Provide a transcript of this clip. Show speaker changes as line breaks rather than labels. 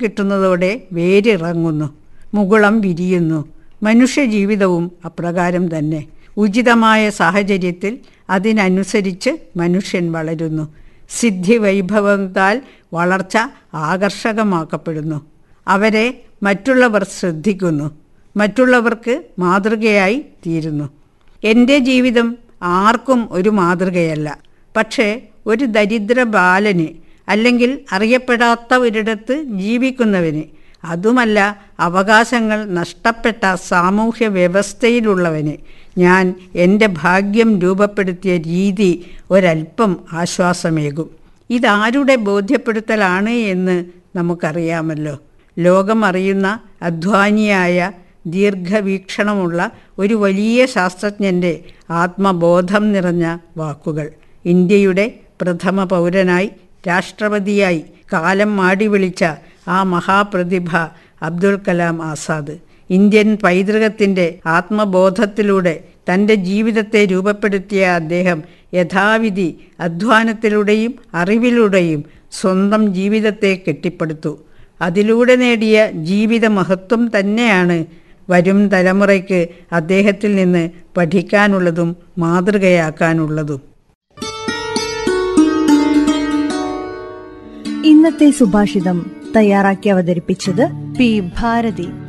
കിട്ടുന്നതോടെ വേരിറങ്ങുന്നു മുകുളം വിരിയുന്നു മനുഷ്യജീവിതവും അപ്രകാരം തന്നെ ഉചിതമായ സാഹചര്യത്തിൽ അതിനനുസരിച്ച് മനുഷ്യൻ വളരുന്നു സിദ്ധി വൈഭവത്താൽ വളർച്ച ആകർഷകമാക്കപ്പെടുന്നു അവരെ മറ്റുള്ളവർ ശ്രദ്ധിക്കുന്നു മറ്റുള്ളവർക്ക് മാതൃകയായി തീരുന്നു എൻ്റെ ജീവിതം ആർക്കും ഒരു മാതൃകയല്ല പക്ഷേ ഒരു ദരിദ്ര ബാലന് അല്ലെങ്കിൽ അറിയപ്പെടാത്ത ഒരിടത്ത് ജീവിക്കുന്നവന് അതുമല്ല അവകാശങ്ങൾ നഷ്ടപ്പെട്ട സാമൂഹ്യ വ്യവസ്ഥയിലുള്ളവന് ഞാൻ എൻ്റെ ഭാഗ്യം രൂപപ്പെടുത്തിയ രീതി ഒരല്പം ആശ്വാസമേകും ഇതാരുടെ ബോധ്യപ്പെടുത്തലാണ് എന്ന് നമുക്കറിയാമല്ലോ ലോകം അറിയുന്ന അധ്വാനിയായ ദീർഘവീക്ഷണമുള്ള ഒരു വലിയ ശാസ്ത്രജ്ഞൻ്റെ ആത്മബോധം നിറഞ്ഞ വാക്കുകൾ ഇന്ത്യയുടെ പ്രഥമ പൗരനായി രാഷ്ട്രപതിയായി കാലം മാടി വിളിച്ച ആ മഹാപ്രതിഭ അബ്ദുൽ കലാം ആസാദ് ഇന്ത്യൻ പൈതൃകത്തിൻ്റെ ആത്മബോധത്തിലൂടെ തൻ്റെ ജീവിതത്തെ രൂപപ്പെടുത്തിയ അദ്ദേഹം യഥാവിധി അധ്വാനത്തിലൂടെയും അറിവിലൂടെയും സ്വന്തം ജീവിതത്തെ കെട്ടിപ്പടുത്തു അതിലൂടെ നേടിയ ജീവിത മഹത്വം തന്നെയാണ് വരും തലമുറയ്ക്ക് അദ്ദേഹത്തിൽ നിന്ന് പഠിക്കാനുള്ളതും മാതൃകയാക്കാനുള്ളതും
ഇന്നത്തെ സുഭാഷിതം തയ്യാറാക്കി അവതരിപ്പിച്ചത് പി ഭാരതി